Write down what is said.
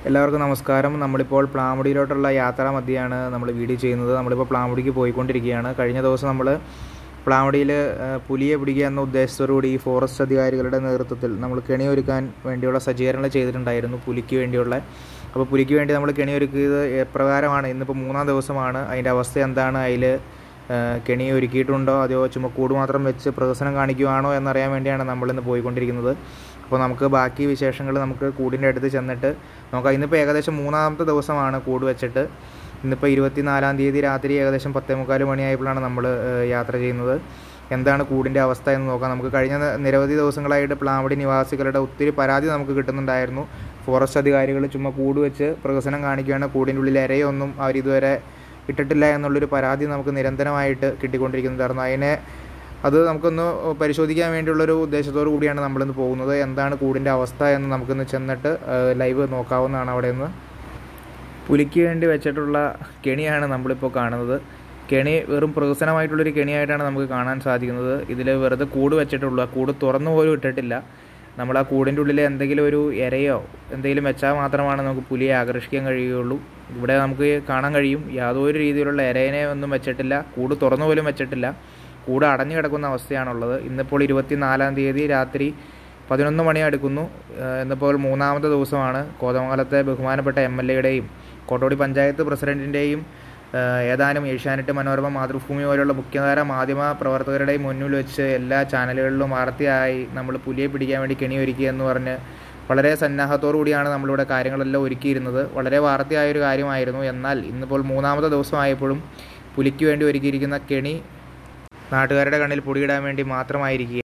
എല്ലാവർക്കും നമസ്കാരം നമ്മളിപ്പോൾ പ്ലാമുടിയിലോട്ടുള്ള യാത്രാ മധ്യയാണ് നമ്മൾ വീഡിയോ ചെയ്യുന്നത് നമ്മളിപ്പോൾ പ്ലാമുടിക്ക് പോയിക്കൊണ്ടിരിക്കുകയാണ് കഴിഞ്ഞ ദിവസം നമ്മൾ പ്ലാമുടിയിൽ പുലിയെ പിടിക്കുക എന്ന ഉദ്ദേശത്തോടുകൂടി ഈ ഫോറസ്റ്റ് അധികാരികളുടെ നേതൃത്വത്തിൽ നമ്മൾ കെണി ഒരുക്കാൻ വേണ്ടിയുള്ള സജ്ജീകരണങ്ങൾ ചെയ്തിട്ടുണ്ടായിരുന്നു പുലിക്ക് വേണ്ടിയുള്ള അപ്പോൾ പുലിക്ക് വേണ്ടി നമ്മൾ കെണി ഒരുക്കിയത് എപ്രകാരമാണ് ഇന്നിപ്പോൾ മൂന്നാം ദിവസമാണ് അതിൻ്റെ അവസ്ഥ എന്താണ് അതിൽ കെണി ഒരുക്കിയിട്ടുണ്ടോ അതോ ചുമ്മാ കൂട് മാത്രം വെച്ച് പ്രദർശനം കാണിക്കുകയാണോ എന്നറിയാൻ വേണ്ടിയാണ് നമ്മളിന്ന് പോയിക്കൊണ്ടിരിക്കുന്നത് അപ്പോൾ നമുക്ക് ബാക്കി വിശേഷങ്ങൾ നമുക്ക് കൂടിൻ്റെ അടുത്ത് ചെന്നിട്ട് നോക്കാം ഇന്നിപ്പോൾ ഏകദേശം മൂന്നാമത്തെ ദിവസമാണ് കൂട് വെച്ചിട്ട് ഇന്നിപ്പോൾ ഇരുപത്തിനാലാം തീയതി രാത്രി ഏകദേശം പത്തേ മുക്കാൽ മണിയായപ്പോഴാണ് നമ്മൾ യാത്ര ചെയ്യുന്നത് എന്താണ് കൂടിൻ്റെ അവസ്ഥ എന്ന് നോക്കാം നമുക്ക് കഴിഞ്ഞ നിരവധി ദിവസങ്ങളായിട്ട് പ്ലാവടി നിവാസികളുടെ ഒത്തിരി പരാതി നമുക്ക് കിട്ടുന്നുണ്ടായിരുന്നു ഫോറസ്റ്റ് അധികാരികൾ ചുമ്മാ കൂട് വെച്ച് പ്രഹസനം കാണിക്കുകയാണ് കൂടിൻ്റെ ഉള്ളിൽ ഇരയൊന്നും അവരിതുവരെ ഇട്ടിട്ടില്ല എന്നുള്ളൊരു പരാതി നമുക്ക് നിരന്തരമായിട്ട് കിട്ടിക്കൊണ്ടിരിക്കുന്നുണ്ടായിരുന്നു അതിനെ അത് നമുക്കൊന്ന് പരിശോധിക്കാൻ വേണ്ടിയുള്ളൊരു ഉദ്ദേശത്തോടു കൂടിയാണ് നമ്മളിന്ന് പോകുന്നത് എന്താണ് കൂടിൻ്റെ അവസ്ഥ എന്ന് നമുക്കിന്ന് ചെന്നിട്ട് ലൈവ് നോക്കാവുന്നതാണ് അവിടെ നിന്ന് പുലിക്ക് വേണ്ടി വെച്ചിട്ടുള്ള കെണിയാണ് നമ്മളിപ്പോൾ കാണുന്നത് കെണി വെറും പ്രഹസനമായിട്ടുള്ളൊരു കെണിയായിട്ടാണ് നമുക്ക് കാണാൻ സാധിക്കുന്നത് ഇതിൽ വെറുതെ കൂട് വെച്ചിട്ടുള്ളൂ ആ കൂട് തുറന്നു പോലും ഇട്ടിട്ടില്ല നമ്മൾ ആ കൂടിൻ്റെ ഉള്ളിൽ എന്തെങ്കിലും ഒരു ഇരയോ എന്തെങ്കിലും വെച്ചാൽ മാത്രമാണ് നമുക്ക് പുലിയെ ആകർഷിക്കാൻ കഴിയുകയുള്ളൂ ഇവിടെ നമുക്ക് കാണാൻ കഴിയും യാതൊരു രീതിയിലുള്ള ഇരയനെ ഒന്നും വെച്ചിട്ടില്ല കൂട് തുറന്നു പോലും വെച്ചിട്ടില്ല കൂട് അടഞ്ഞു കിടക്കുന്ന അവസ്ഥയാണുള്ളത് ഇന്നിപ്പോൾ ഇരുപത്തി നാലാം തീയതി രാത്രി പതിനൊന്ന് മണി അടുക്കുന്നു ഇന്നിപ്പോൾ മൂന്നാമത്തെ ദിവസമാണ് കോതമംഗലത്തെ ബഹുമാനപ്പെട്ട എം എൽ എയുടെയും കോട്ടോടി പഞ്ചായത്ത് പ്രസിഡൻറ്റിൻ്റെയും ഏതാനും ഏഷ്യാനെറ്റ് മനോരമ മാതൃഭൂമി പോലുള്ള മുഖ്യധാര മാധ്യമ പ്രവർത്തകരുടെയും മുന്നിൽ വെച്ച് എല്ലാ ചാനലുകളിലും വാർത്തയായി നമ്മൾ പുലിയെ പിടിക്കാൻ വേണ്ടി കെണി ഒരുക്കി എന്ന് പറഞ്ഞ് വളരെ സന്നാഹത്തോടു കൂടിയാണ് നമ്മളിവിടെ കാര്യങ്ങളെല്ലാം ഒരുക്കിയിരുന്നത് വളരെ വാർത്തയായൊരു കാര്യമായിരുന്നു എന്നാൽ ഇന്നിപ്പോൾ മൂന്നാമത്തെ ദിവസമായപ്പോഴും പുലിക്ക് വേണ്ടി ഒരുക്കിയിരിക്കുന്ന കെണി നാട്ടുകാരുടെ കണ്ണിൽ പൊടിയിടാൻ വേണ്ടി മാത്രമായിരിക്കുക